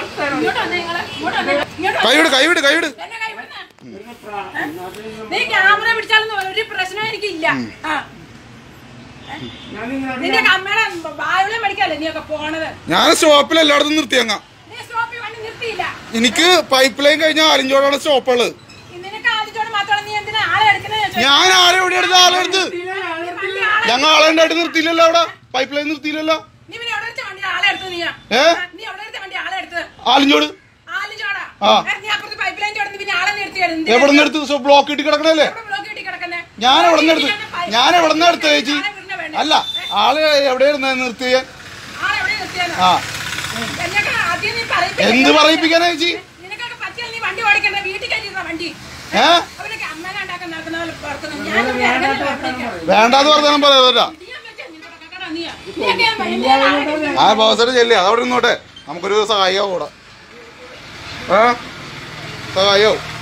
ഇങ്ങോട്ട് വന്നേ നിങ്ങള്. ഇങ്ങോട്ട് വന്നേ. ഇങ്ങോട്ട് വന്നേ. കൈവിട് കൈവിട് കൈവിട് എന്നെ കൈ വിടുന്നെ. നീ ക്യാമറ പിടിച്ചാലൊന്നും ഒരു പ്രശ്നം എനിക്കില്ല ആ നിന്റെ അമ്മയുടെ ബായുള്ള മേടിക്കാല്ലേ നീ ഒക്കെ പോണത് ഞാൻ സ്റ്റോപ്പിൽ എല്ലായിടത്തും നിർത്തിയങ്ങ നീ സ്റ്റോപ്പിൽ വണ്ടി നിർത്തിയില്ല എനിക്ക് പൈപ്പ് ലൈൻ കഴിഞ്ഞ ആലിഞ്ചോടാണ് സ്റ്റോപ്പുള്ളത് നിനക്ക് ആദ്യത്തോടെ മാത്രമാണ് നീ എന്തിനാ ആളെ എടുക്കുന്നത് ഞാൻ ആരെ എവിടെ എടുത്ത് ആളെ എടുത്ത് ഞങ്ങൾ ആളെ ഉണ്ടായിട്ട് നിർത്തിയില്ലല്ലോ അവിടെ പൈപ്പ് ലൈൻ നിർത്തിയില്ലല്ലോ നീ പിന്നെ എവിടെ വെച്ച വണ്ടി ആളെ എടുത്തു നീയാ ഏ നീ എവിടെ എടുത്ത വണ്ടി ആളെ എടുത്ത് ആലിഞ്ചോട് ആലിച്ചോടാ ആ. നീ അപ്പുറത്ത് പൈപ്പ് ലൈൻ ചോടുന്നു പിന്നെ ആളെ നിർത്തിയാലും എവിടെ നിന്ന് എടുത്ത് ബ്ലോക്ക് ഇട്ട് കിടക്കണല്ലേ ബ്ലോക്ക് കിട്ടി കിടക്കുന്നേ ഞാൻ എവിടെ നിന്ന് എടുത്ത് ഞാൻ എവിടെ നിന്ന് എടുത്ത ചേച്ചി അല്ല ആള് എവിടെയായിരുന്നു നിർത്തിയ ആളെ എവിടെ നിർത്തിയാലോ ആ എന്നൊക്കെ ആദ്യം നീ പറയിപ്പിക്കരുത്. എന്ത് പറയിപ്പിക്കാനാ ചേച്ചി നിനക്കൊക്കെ പറ്റിയാൽ നീ വണ്ടി ഓടിക്കണ്ട വീട്ടിൽ കയറ്റിയിരുന്ന വണ്ടി ഏ അവരൊക്കെ അമ്മേനെ ഉണ്ടാക്കാൻ നടക്കുന്ന പോലെ പുറത്തുനിന്ന് ഞാൻ ഇവിടെ ഇറങ്ങുന്നില്ല അവിടേക്ക്. വേണ്ടാന്ന് പറഞ്ഞാൽ പറയാ നീ അമ്മച്ചി നീ ഇവിടെ കക്കടാ നീയാ. നീയൊക്കെ ഭയങ്കര ആളായിട്ട് ആ ബോസയുടെ ചെല്ലി അതവിടെ നിന്നോട്ടെ നമുക്കൊരു സഹായിയാവും കൂടെ ഏ സഹായിയാവും